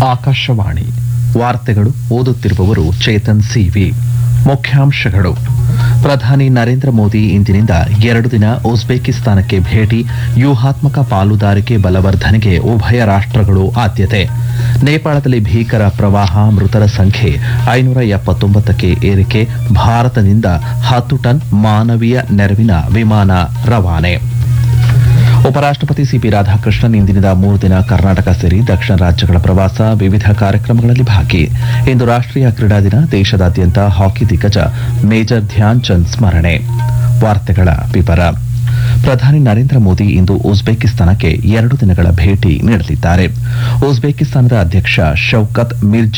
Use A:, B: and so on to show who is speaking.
A: ಆಕಾಶವಾಣಿ ವಾರ್ತೆಗಳು ಓದುತ್ತಿರುವವರು ಚೇತನ್ ಸಿವಿ ಮುಖ್ಯಾಂಶಗಳು ಪ್ರಧಾನಿ ನರೇಂದ್ರ ಮೋದಿ ಇಂದಿನಿಂದ ಎರಡು ದಿನ ಉಜ್ಬೇಕಿಸ್ತಾನಕ್ಕೆ ಭೇಟಿ ವ್ಯೂಹಾತ್ಮಕ ಪಾಲುದಾರಿಕೆ ಬಲವರ್ಧನೆಗೆ ಉಭಯ ರಾಷ್ಟ್ರಗಳು ಆದ್ಯತೆ ನೇಪಾಳದಲ್ಲಿ ಭೀಕರ ಪ್ರವಾಹ ಮೃತರ ಸಂಖ್ಯೆ ಐನೂರ ಎಪ್ಪತ್ತೊಂಬತ್ತಕ್ಕೆ ಏರಿಕೆ ಭಾರತದಿಂದ ಹತ್ತು ಟನ್ ಮಾನವೀಯ ನೆರವಿನ ವಿಮಾನ ರವಾನೆ ಉಪರಾಷ್ಟಪತಿ ಸಿಪಿ ರಾಧಾಕೃಷ್ಣನ್ ಇಂದಿನಿಂದ ಮೂರು ದಿನ ಕರ್ನಾಟಕ ಸೇರಿ ದಕ್ಷಿಣ ರಾಜ್ಯಗಳ ಪ್ರವಾಸ ವಿವಿಧ ಕಾರ್ಯಕ್ರಮಗಳಲ್ಲಿ ಭಾಗಿ ಇಂದು ರಾಷ್ಟೀಯ ಕ್ರೀಡಾ ದಿನ ದೇಶದಾದ್ಯಂತ ಹಾಕಿ ದಿಗ್ಗಜ ಮೇಜರ್ ಧ್ಯಾನ್ ಚಂದ್ ಸ್ಮರಣೆ ವಾರ್ತೆಗಳ ವಿವರ ಪ್ರಧಾನಿ ನರೇಂದ್ರ ಮೋದಿ ಇಂದು ಉಜ್ಬೇಕಿಸ್ತಾನಕ್ಕೆ ಎರಡು ದಿನಗಳ ಭೇಟಿ ನೀಡಲಿದ್ದಾರೆ ಉಜ್ಬೇಕಿಸ್ತಾನದ ಅಧ್ಯಕ್ಷ ಶೌಕತ್ ಮಿರ್ಜಿ